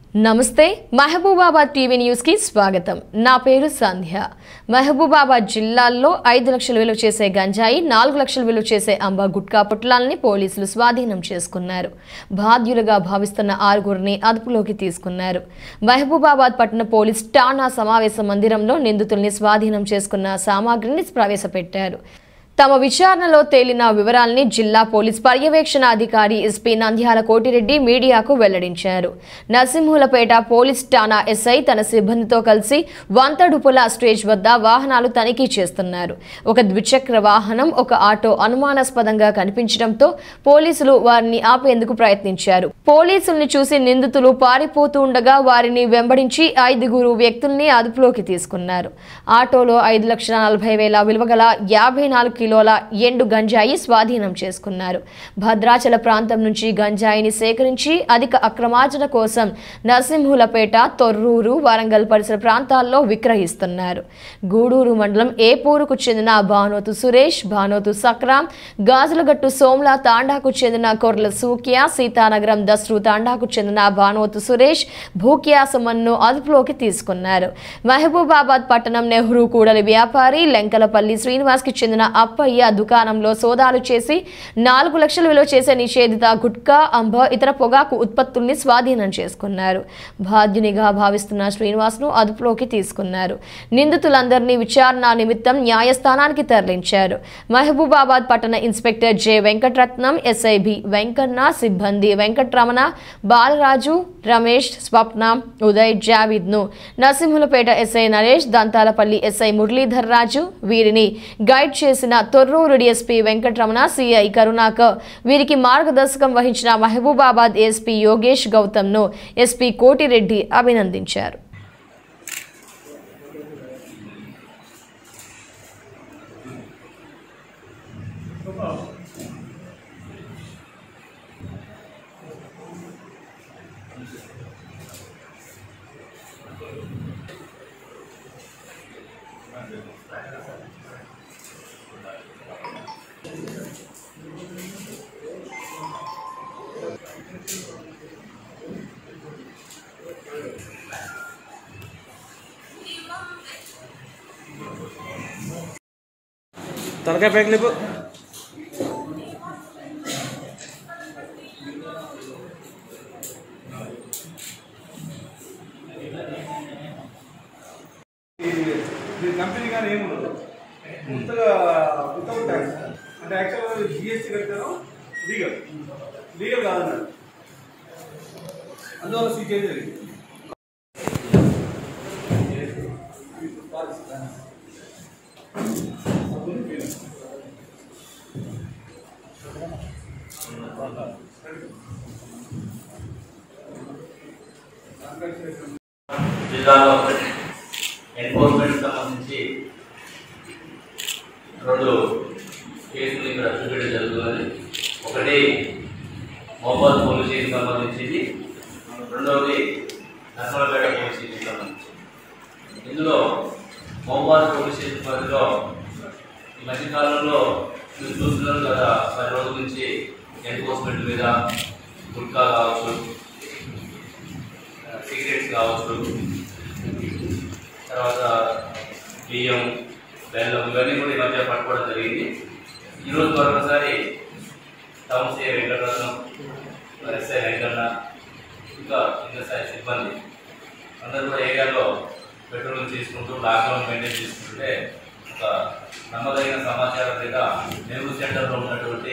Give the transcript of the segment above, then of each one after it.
నమస్తే Mahabubabad TV news కి స్వాగతం నా పేరు సంధ్య మహబూబాబాద్ జిల్లాల్లో ఐదు లక్షలు విలువ చేసే గంజాయి నాలుగు లక్షలు విలువ చేసే అంబా గుట్కా పుట్లాలని పోలీసులు స్వాధీనం చేసుకున్నారు బాధ్యులుగా భావిస్తున్న ఆరుగురిని అదుపులోకి తీసుకున్నారు మహబూబాబాద్ పట్టణ పోలీస్ ఠాణా సమావేశ మందిరంలో నిందితుల్ని స్వాధీనం చేసుకున్న సామాగ్రిని ప్రవేశపెట్టారు తమ విచారణలో తేలిన వివరాల్ని జిల్లా పోలీస్ పర్యవేక్షణ అధికారి ఎస్పీ నంద్యాల కోటిరెడ్డి మీడియాకు వెల్లడించారు నరసింహులపేట పోలీస్ ఠాణా ఎస్ఐ తన సిబ్బందితో కలిసి వంతడుపుల స్టేజ్ వద్ద వాహనాలు తనిఖీ చేస్తున్నారు ఒక ద్విచక్ర వాహనం ఒక ఆటో అనుమానాస్పదంగా కనిపించడంతో పోలీసులు వారిని ఆపేందుకు ప్రయత్నించారు పోలీసుల్ని చూసి నిందితులు పారిపోతూ ఉండగా వారిని వెంబడించి ఐదుగురు వ్యక్తుల్ని అదుపులోకి తీసుకున్నారు ఆటోలో ఐదు లక్షల నలభై వేల విలువగల యాభై నాలుగు కిలోల ఎండు గంజాయి స్వాధీనం చేసుకున్నారు భద్రాచల ప్రాంతం నుంచి గంజాయిని సేకరించి అధిక అక్రమార్జన కోసం నరసింహులపేట తొర్రూరు వరంగల్ పరిసర ప్రాంతాల్లో విక్రయిస్తున్నారు గూడూరు మండలం ఏపూరుకు చెందిన భానోతు సురేష్ భానోతు సక్రాం గాజులగట్టు సోమ్ల తాండాకు చెందిన కొర్ల సూక్య సీతానగరం దస్రు తాండాకు చెందిన భానోతు సురేష్ భూక్యాసమన్ను అదుపులోకి తీసుకున్నారు మహబూబాబాద్ పట్టణం నెహ్రూ కూడలి వ్యాపారి లెంకలపల్లి శ్రీనివాస్ కి చెందిన అప్పయ్య దుకాణంలో సోదాలు చేసి నాలుగు లక్షలు విలువ చేసే నిషేధిత గుట్కా అంబ ఇతర పొగాకు ఉత్పత్తుల్ని స్వాధీనం చేసుకున్నారు బాధ్యునిగా భావిస్తున్న శ్రీనివాస్ను అదుపులోకి తీసుకున్నారు నిందితులందరినీ విచారణ నిమిత్తం న్యాయస్థానానికి తరలించారు మహబూబాబాద్ పట్టణ inspector J Venkataratnam SIB Venkanna సిబ్బంది వెంకట్రమణ బాలరాజు రమేష్ స్వప్న ఉదయ్ జావీద్ ను నరసింహులపేట ఎస్ఐ నరేష్ దంతాలపల్లి ఎస్ఐ మురళీధర్ రాజు వీరిని గైడ్ చేసిన తొర్రూరు డిఎస్పీ వెంకటరమణ సిఐ కరుణాకర్ వీరికి మార్గదర్శకం వహించిన మహబూబాబాద్ ఎస్పీ యోగేష్ గౌతమ్ ను ఎస్పీ కోటిరెడ్డి అభినందించారు తలకాయ పైకి లేపు దీని కంపెనీ కానీ ఏమి ఉండదు కొత్తగా వితౌట్ ట్యాక్స్ అంటే యాక్చువల్గా జిఎస్టీ కట్టారు లీగల్ లీగల్ కాదన్నాడు అందువల్ల సీజేజ్ జరిగింది జిల్లాలో ఎన్ఫోర్స్మెంట్ సంబంధించి రెండు కేసులు ఇక్కడ చూపించడం జరుగుతుంది ఒకటి మోబాద్ పోలీస్ స్టేషన్ సంబంధించింది రెండవది నర్సరాపేట పోలీస్ స్టేషన్ సంబంధించి ఇందులో మోబాద్ పోలీస్ స్టేషన్ పరిధిలో ఈ మధ్యకాలంలో మీరు చూస్తున్నారు కదా పది రోజుల నుంచి ఎన్ఫోర్స్మెంట్ మీద గుట్కా కావచ్చు సిగరెట్స్ కావచ్చు తర్వాత బియ్యం బెల్లం ఇవన్నీ కూడా ఈ మధ్య పట్టుకోవడం జరిగింది ఈరోజు మరొకసారి town C Venkataratnam SI Venkanna ఇంకా కింద స్థాయి సిబ్బంది అందరూ కూడా ఏరియాలో పెట్రోలింగ్ చేసుకుంటూ లాక్డౌన్ మెయింటైన్ చేసుకుంటుంటే ఒక నమ్మదగిన సమాచారం మీద నెహ్రూ సెంటర్లో ఉన్నటువంటి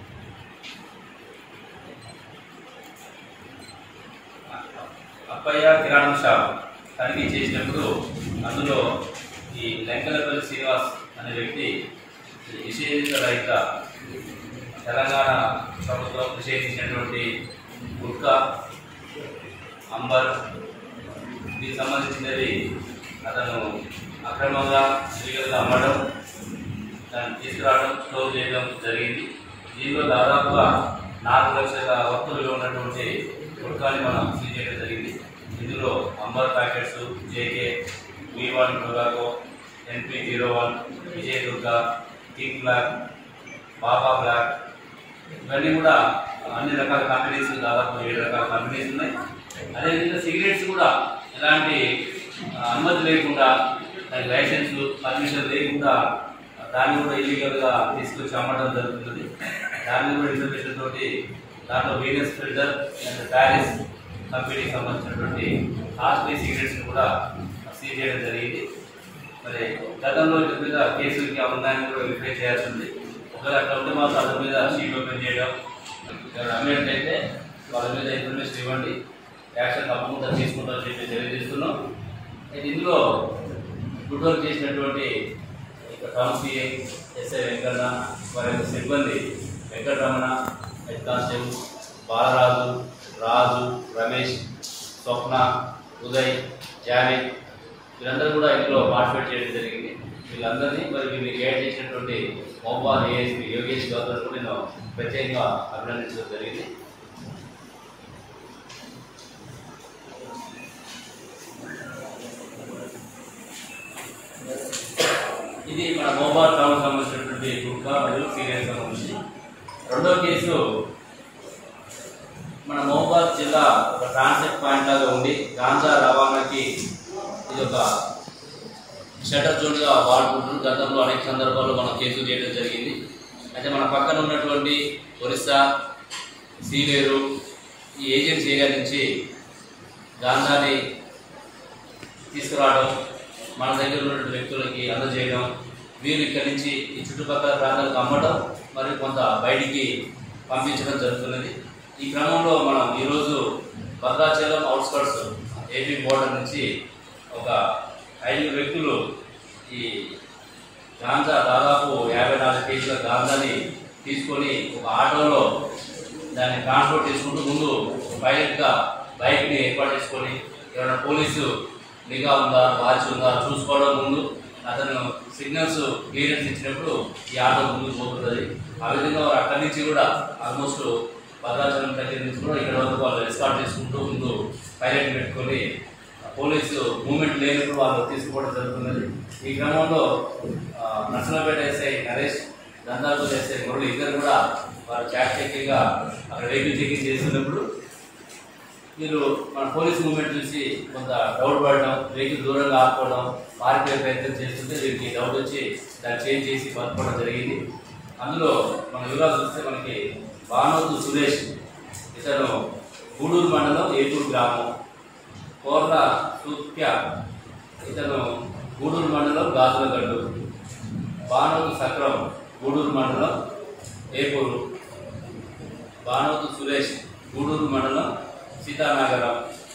అప్పయ్య కిరాణం షాప్ తనిఖీ చేసినప్పుడు అందులో ఈ లెంకలపల్లి శ్రీనివాస్ అనే వ్యక్తి నిషేధిత రహిత తెలంగాణ ప్రభుత్వం నిషేధించినటువంటి గుట్కా అంబర్ దీనికి సంబంధించినది అతను అక్రమంగా లీగల్గా అమ్మడం దాన్ని తీసుకురావడం స్టోర్ చేయడం జరిగింది దీనిలో దాదాపుగా నాలుగు లక్షల వస్తువులు ఉన్నటువంటి గుట్కాని మనం సీజ్ చేయడం జరిగింది ఇందులో amber packets JK V one tobacco NP zero one Vijay Durga king black Baba black ఇవన్నీ కూడా అన్ని రకాల కంపెనీస్ దాదాపు ఏడు రకాల కంపెనీస్ ఉన్నాయి అదేవిధంగా సిగరెట్స్ కూడా ఎలాంటి ఆ, అనుమతి లేకుండా దానికి లైసెన్స్ పర్మిషన్ లేకుండా దాన్ని కూడా ఇల్లీగల్గా తీసుకొచ్చి అమ్మడం జరుగుతుంది దాన్ని కూడా ఇన్ఫర్మేషన్ తోటి దాంట్లో వీనస్ ఫిల్టర్ అండ్ ప్యారిస్ కంపెనీకి సంబంధించినటువంటి కాస్ట్లీ సిగరెట్స్ కూడా సీజ్ చేయడం జరిగింది మరి గతంలో వీటి మీద కేసులు ఇంకా ఉన్నాయని కూడా వెరిఫై చేయాల్సి ఉంది ఒకవేళ అట్లా ఉంటే మాత్రం అతని మీద షీట్ ఓపెన్ చేయడం ఎవరు అమ్మేటైతే వాళ్ళ మీద ఇన్ఫర్మేషన్ ఇవ్వండి యాక్షన్ తప్పకుండా తీసుకుంటామని చెప్పి తెలియజేస్తున్నాం అయితే ఇందులో గుడ్ వర్క్ చేసినటువంటి ఇక టౌన్ సిఐ ఎస్ఐ వెంకన్న వారి యొక్క సిబ్బంది వెంకటరమణ హెడ్ కానిస్టేబుల్ బాలరాజు రాజు రమేష్ స్వప్న ఉదయ్ జావేద్ వీళ్ళందరూ కూడా ఇందులో పార్టిసిపేట్ చేయడం జరిగింది వీళ్ళందరినీ మరి వీళ్ళని గైడ్ చేసినటువంటి మోబాల్ ఏఎస్పీ యోగేష్ గౌతమ్ కూడా నేను ప్రత్యేకంగా అభినందించడం జరిగింది ఇది మన మోబాల్ టౌన్ సంబంధించినటువంటి గుట్కా మరియు సీరియల్ సంబంధించి రెండో కేసు మన మహబూబాద్ జిల్లా ఒక ట్రాన్సిట్ పాయింట్ లాగా ఉండి గాంజా రవాణాకి ఇది ఒక షటర్ జోన్గా వాడుకుంటున్నారు గతంలో అనేక సందర్భాల్లో మనం కేసులు చేయడం జరిగింది అయితే మన పక్కన ఉన్నటువంటి ఒరిస్సా సీలేరు ఈ ఏజెన్సీ ఏరియా నుంచి గాంజాని తీసుకురావడం మన దగ్గర ఉన్నటువంటి వ్యక్తులకి అందజేయడం వీరు ఇక్కడి నుంచి ఈ చుట్టుపక్కల ప్రాంతాలకు అమ్మడం మరియు కొంత బయటికి పంపించడం జరుగుతున్నది ఈ క్రమంలో మనం ఈరోజు భద్రాచలం అవుట్స్కట్స్ ఏపీ బోర్డర్ నుంచి ఒక ఐదుగురు వ్యక్తులు ఈ గాంజా దాదాపు యాభై నాలుగు కేజీల గాంజాని తీసుకొని ఒక ఆటోలో దాన్ని ట్రాన్స్పోర్ట్ చేసుకుంటూ ముందు పైలట్గా బైక్ని ఏర్పాటు చేసుకొని ఎవరైనా పోలీసు నిఘా ఉందా వాచ్ ఉందా చూసుకోవడం ముందు అతను సిగ్నల్స్ క్లియరెన్స్ ఇచ్చినప్పుడు ఈ ఆటో ముందుకు పోతున్నది ఆ విధంగా వారు అక్కడి నుంచి కూడా ఆల్మోస్ట్ భద్రాచలం దగ్గర నుంచి కూడా ఇక్కడ వరకు వాళ్ళు ఎస్కాట్ చేసుకుంటూ ముందు పైలట్ పెట్టుకొని పోలీసు మూమెంట్ లేనప్పుడు వాళ్ళు తీసుకోవడం జరుగుతున్నది ఈ క్రమంలో ఆ, నర్సరావుపేట ఎస్ఐ నరేష్ దందాపూర్ ఎస్ఐ మురళి ఇద్దరు కూడా వారు చాట్ చెక్కింగ్ అక్కడ వెహికల్ చెకింగ్ చేస్తున్నప్పుడు వీరు మన పోలీస్ మూమెంట్ చూసి కొంత డౌట్ పడడం వెహికల్ దూరంగా ఆపుకోవడం పారిపోయే ప్రయత్నం చేస్తుంటే వీరికి డౌట్ వచ్చి దాన్ని చేంజ్ చేసి పట్టుకోవడం జరిగింది అందులో మన వివరాలు చూస్తే మనకి బానోతు సురేష్ ఇతను గూడూరు మండలం ఏపూరు గ్రామం కోర్ల సూక్య ఇతను గూడూరు మండలం గాజులగడ్డు బానోతు సక్రం గూడూరు మండలం ఏపూరు బానోతు సురేష్ గూడూరు మండలం సీతానగరం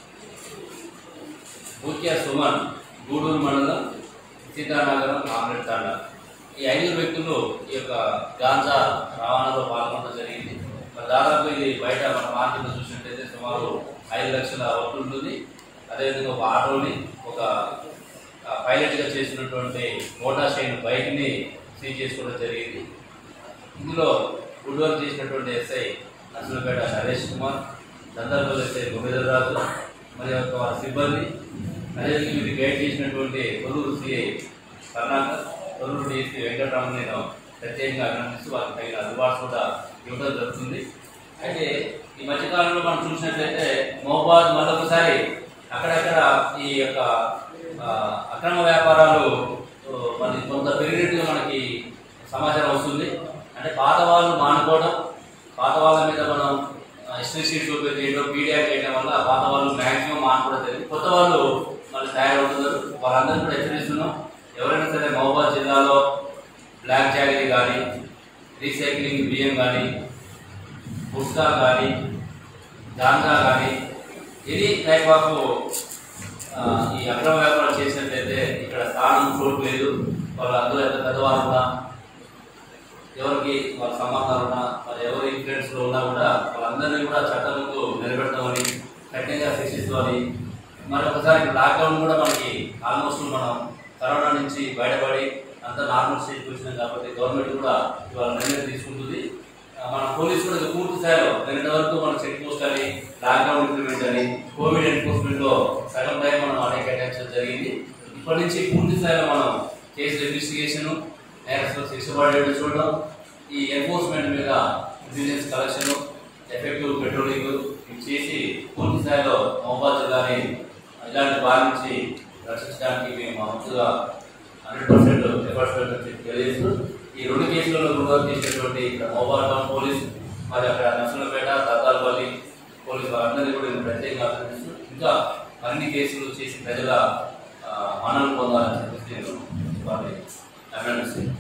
ముఖ్య సుమన్ గూడూరు మండలం సీతానగరం ఆమ్లెట్ తాండ ఈ ఐదుగురు వ్యక్తులు ఈ యొక్క గాంజా రవాణాలో పాల్గొనడం జరిగింది మరి దాదాపు ఇది బయట మన మార్కెట్లో చూసినట్టయితే సుమారు ఐదు లక్షల వరకు ఉంటుంది అదేవిధంగా ఒక ఆటోని ఒక ఆ, పైలట్గా చేసినటువంటి మోటార్ షైన్ బైక్ని సీజ్ చేసుకోవడం జరిగింది ఇందులో గుడ్ వర్క్ చేసినటువంటి ఎస్ఐ నర్సులపేట నరేష్ కుమార్ దందర్పల్లి ఎస్ఐ గోవిందర్ రాజు మరి యొక్క వారి సిబ్బంది అదేవిధంగా వీరికి గైడ్ చేసినటువంటి కొల్లూరు సిఐ కర్ణాకర్ కొల్లూరు డిఎస్పీ వెంకటరామన్ నేను ప్రత్యేకంగా అభినందిస్తూ వారికి తగిన రివార్డ్స్ కూడా ఇవ్వడం జరుగుతుంది అయితే ఈ మధ్యకాలంలో మనం చూసినట్లయితే మహబాద్ మరొకసారి అక్కడక్కడ ఈ యొక్క ఆ, అక్రమ వ్యాపారాలు ఓ, మరి కొంత పెరిగినట్టుగా మనకి సమాచారం వస్తుంది అంటే పాత వాళ్ళు మానుకోవడం పాత వాళ్ళ మీద మనం హిస్టరీ షీట్స్ ఓపెన్ చేయడం పీడియా చేయడం వల్ల పాత వాళ్ళు మ్యాక్సిమం మానుకోవడం జరిగింది కొత్త వాళ్ళు మళ్ళీ తయారవుతున్నారు వాళ్ళందరినీ కూడా హెచ్చరిస్తున్నాం ఎవరైనా సరే మహబాద్ జిల్లాలో బ్లాక్ జాగరీ కానీ రీసైక్లింగ్ బియ్యం కానీ పుస్కా కానీ గాంజా కానీ ఎనీ టైప్ ఆఫ్ ఆ, ఈ అక్రమ వ్యాపారం చేసినట్లయితే ఇక్కడ స్థానం చోటు లేదు వాళ్ళు అందరూ ఎంత పెద్దవారు ఉన్నా ఎవరికి వాళ్ళ సంబంధాలు ఉన్నా మరి ఎవరి ఇన్ఫ్లుయెన్స్ లో ఉన్నా కూడా వాళ్ళందరినీ కూడా చట్టం ముందు నిలబెడతామని కఠినంగా శిక్షిస్తామని మరొకసారి లాక్డౌన్ కూడా మనకి ఆల్మోస్ట్ మనం కరోనా నుంచి బయటపడి అంతా నార్మల్ స్టేజ్కి వచ్చినాం కాబట్టి గవర్నమెంట్ కూడా ఇవాళ నిర్ణయం తీసుకుంటుంది ఆ, మన పోలీసు కూడా ఇది పూర్తి స్థాయిలో నిన్నటి వరకు మన చెక్ పోస్ట్ అని లాక్డౌన్ ఇంప్లిమెంట్ అని కోవిడ్ ఎన్ఫోర్స్మెంట్ లో సగం టైం మనం అనే కేటాయించడం జరిగింది ఇప్పటి నుంచి పూర్తి స్థాయిలో మనం కేసు ఇన్వెస్టిగేషన్ నేరస్తులు శిక్ష పడేట్టు చూడడం ఈ ఎన్ఫోర్స్మెంట్ మీద విజిలెన్స్ కలెక్షన్ ఎఫెక్టివ్ పెట్రోలింగ్ చేసి పూర్తి స్థాయిలో మహబాద్ జిల్లాని ఇలాంటి బారి నుంచి రక్షించడానికి మేము మా వంతుగా హండ్రెడ్ పర్సెంట్ ఎఫర్ట్స్ పెట్టని తెలియజేస్తూ ఈ రెండు కేసులలో గురువారం చేసినటువంటి ఇక్కడ మహబాద్ టౌన్ పోలీస్ మరి అక్కడ నర్సులపేట తాతాలపల్లి పోలీసు వారందరినీ కూడా నేను ప్రత్యేకంగా అభినందిస్తూ ఇంకా అన్ని కేసులు చేసి ప్రజల ఆ, మన్ననలు పొందాలని చెప్పేసి నేను వారిని అభినందిస్తున్నాను